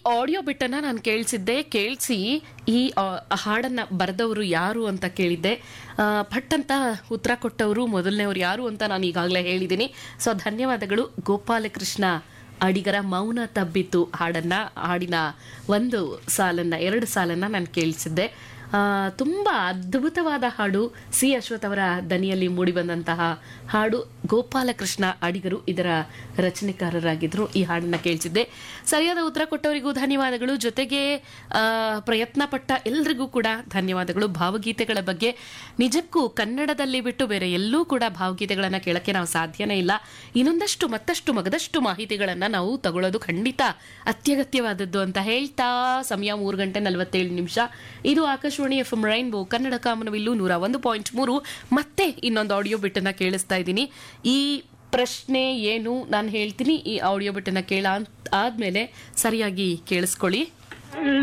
audio ಬಿಟ್ಟನ್ನ ನಾನು ಕೇಳಿಸಿದ್ದೆ ಕೇಳಿಸಿ ಈ ಆ, ಹಾಡನ್ನ ಬರೆದವರು ಯಾರು ಅಂತ ಕೇಳಿದ್ದೆ ಆ, ಪಟ್ ಅಂತ ಉತ್ತರ ಕೊಟ್ಟವರು ಮೊದಲನೇವ್ರು ಯಾರು ಅಂತ ನಾನು ಈಗಾಗಲೇ ಹೇಳಿದ್ದೀನಿ ಸೊ ಧನ್ಯವಾದಗಳು ಗೋಪಾಲಕೃಷ್ಣ ಅಡಿಗರ ಮೌನ ತಬ್ಬಿತು ಹಾಡನ್ನ ಹಾಡಿನ ಒಂದು ಸಾಲನ್ನ ಎರಡು ಸಾಲನ್ನ ನಾನು ಕೇಳಿಸಿದ್ದೆ ಆ, ತುಂಬಾ ಅದ್ಭುತವಾದ ಹಾಡು ಸಿ ಅಶ್ವಥ್ ಅವರ ದನಿಯಲ್ಲಿ ಮೂಡಿಬಂದಂತಹ ಹಾಡು ಗೋಪಾಲಕೃಷ್ಣ ಅಡಿಗರು ಇದರ ರಚನೆಕಾರರಾಗಿದ್ರು ಈ ಹಾಡನ್ನ ಕೇಳಿಸಿದ್ದೆ ಸರಿಯಾದ ಉತ್ತರ ಕೊಟ್ಟವರಿಗೂ ಧನ್ಯವಾದಗಳು ಜೊತೆಗೆ ಆ, ಪ್ರಯತ್ನ ಪಟ್ಟ ಎಲ್ರಿಗೂ ಕೂಡ ಧನ್ಯವಾದಗಳು ಭಾವಗೀತೆಗಳ ಬಗ್ಗೆ ನಿಜಕ್ಕೂ ಕನ್ನಡದಲ್ಲಿ ಬಿಟ್ಟು ಬೇರೆ ಎಲ್ಲೂ ಕೂಡ ಭಾವಗೀತೆಗಳನ್ನ ಕೇಳಕ್ಕೆ ನಾವು ಸಾಧ್ಯನೇ ಇಲ್ಲ ಇನ್ನೊಂದಷ್ಟು ಮತ್ತಷ್ಟು ಮಗದಷ್ಟು ಮಾಹಿತಿಗಳನ್ನ ನಾವು ತಗೊಳ್ಳೋದು ಖಂಡಿತ ಅತ್ಯಗತ್ಯವಾದದ್ದು ಅಂತ ಹೇಳ್ತಾ ಸಮಯ ಮೂರು ಗಂಟೆ ನಲವತ್ತೇಳು ನಿಮಿಷ ಇದು Akashvani F M rainbow Kannada ಕಾಮನವಿಲ್ಲು ನೂರ ಒಂದು ಪಾಯಿಂಟ್ ಮೂರು ಮತ್ತೆ ಇನ್ನೊಂದು ಆಡಿಯೋ ಬಿಟ್ಟನ್ನ ಕೇಳಿಸ್ತಾ ಇದ್ದೀನಿ ಈ ಪ್ರಶ್ನೆ ಏನು ನಾನು ಹೇಳ್ತೀನಿ ಈ ಆಡಿಯೋ ಬಿಟ್ಟನ್ನ ಕೇಳ ಆದ್ಮೇಲೆ ಸರಿಯಾಗಿ ಕೇಳಿಸ್ಕೊಳ್ಳಿ